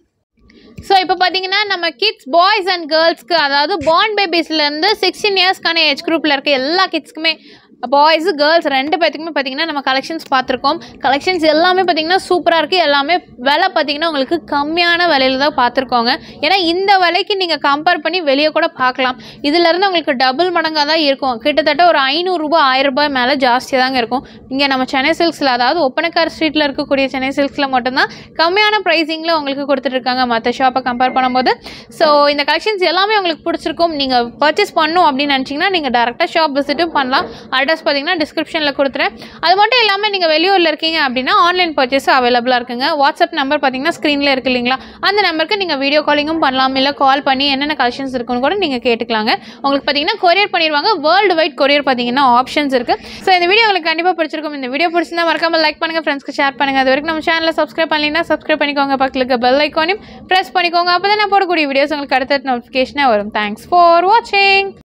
ஸோ இப்போ பார்த்தீங்கன்னா நம்ம கிட்ஸ் பாய்ஸ் அண்ட் கேர்ள்ஸ்க்கு அதாவது பார்ன் பேபிஸ்லேருந்து சிக்ஸ்டீன் இயர்ஸ்க்கான ஏஜ் குரூப்பில் இருக்க எல்லா கிட்ஸ்க்குமே பாய்ஸு கேர்ள்ஸ் ரெண்டு பேத்துக்குமே பார்த்தீங்கன்னா நம்ம கலெக்ஷன்ஸ் பார்த்துருக்கோம் கலெக்ஷன்ஸ் எல்லாமே பார்த்தீங்கன்னா சூப்பராக இருக்குது எல்லாமே விலை பார்த்தீங்கன்னா உங்களுக்கு கம்மியான விலையில தான் பார்த்துருக்கோங்க ஏன்னா இந்த விலைக்கு நீங்கள் கம்பேர் பண்ணி வெளியே கூட பார்க்கலாம் இதுலேருந்து உங்களுக்கு டபுள் மடங்காக தான் இருக்கும் கிட்டத்தட்ட ஒரு ஐநூறுரூபா ஆயிரம் ரூபாய் மேலே ஜாஸ்தியாக தாங்க இருக்கும் இங்கே நம்ம சென்னை சில்க்ஸில் அதாவது ஒப்பனக்கார் ஸ்ட்ரீட்டில் இருக்கக்கூடிய சென்னை சில்க்ஸில் மட்டும்தான் கம்மியான ப்ரைஸிங்கில் உங்களுக்கு கொடுத்துட்ருக்காங்க மற்ற ஷாப்பை கம்பேர் பண்ணும்போது ஸோ இந்த கலெக்ஷன்ஸ் எல்லாமே உங்களுக்கு பிடிச்சிருக்கும் நீங்கள் பர்ச்சேஸ் பண்ணும் அப்படின்னு நினச்சிங்கன்னா நீங்கள் டேரெக்டாக ஷாப் விசிட்டும் பண்ணலாம் அட்ரஸ் பார்த்தீங்கன்னா டிஸ்கிரிப்ஷனில் கொடுத்துறேன் அது மட்டும் இல்லாமல் நீங்கள் வெளியூரில் இருக்கீங்க அப்படின்னா ஆன்லைன் பர்ச்சேஸ் அவைலபிளாக இருக்குங்க வாட்ஸ்அப் நம்பர் பார்த்தீங்கன்னா ஸ்க்ரீனில் இருக்கு இல்லைங்களா அந்த நம்பருக்கு நீங்கள் வீடியோ காலிங்கும் பண்ணலாம் இல்லை கால் பண்ணி என்னென்ன கலெக்ஷன்ஸ் இருக்குன்னு கூட நீங்கள் கேட்டுக்கலாங்க உங்களுக்கு பார்த்தீங்கன்னா கொரியர் பண்ணிடுவாங்க வேர்ல்டு வைட் கொரியர் பார்த்தீங்கன்னா ஆப்ஷன்ஸ் இருக்குது ஸோ இந்த வீடியோ உங்களுக்கு கண்டிப்பாக பிடிச்சிருக்கும் இந்த வீடியோ பிடிச்சிருந்தா மறக்காம லைக் பண்ணுங்கள் ஃப்ரெண்ட்ஸ்க்கு ஷேர் பண்ணுங்கள் அது வரைக்கும் நம்ம சேனலை சப்ஸ்கிரைப் பண்ணீங்கன்னா சப்ஸ்கிரைப் பண்ணிக்கோங்க பக்கத்தில் இருக்க பெல் ஐக்கானையும் ப்ரெஸ் பண்ணிக்கோங்க அப்போ தான் நான் போடக்கூடிய வீடியோஸ் உங்களுக்கு அடுத்த நோட்டிஃபிகேஷனாக வரும் தேங்க்ஸ் ஃபார் வாட்சிங்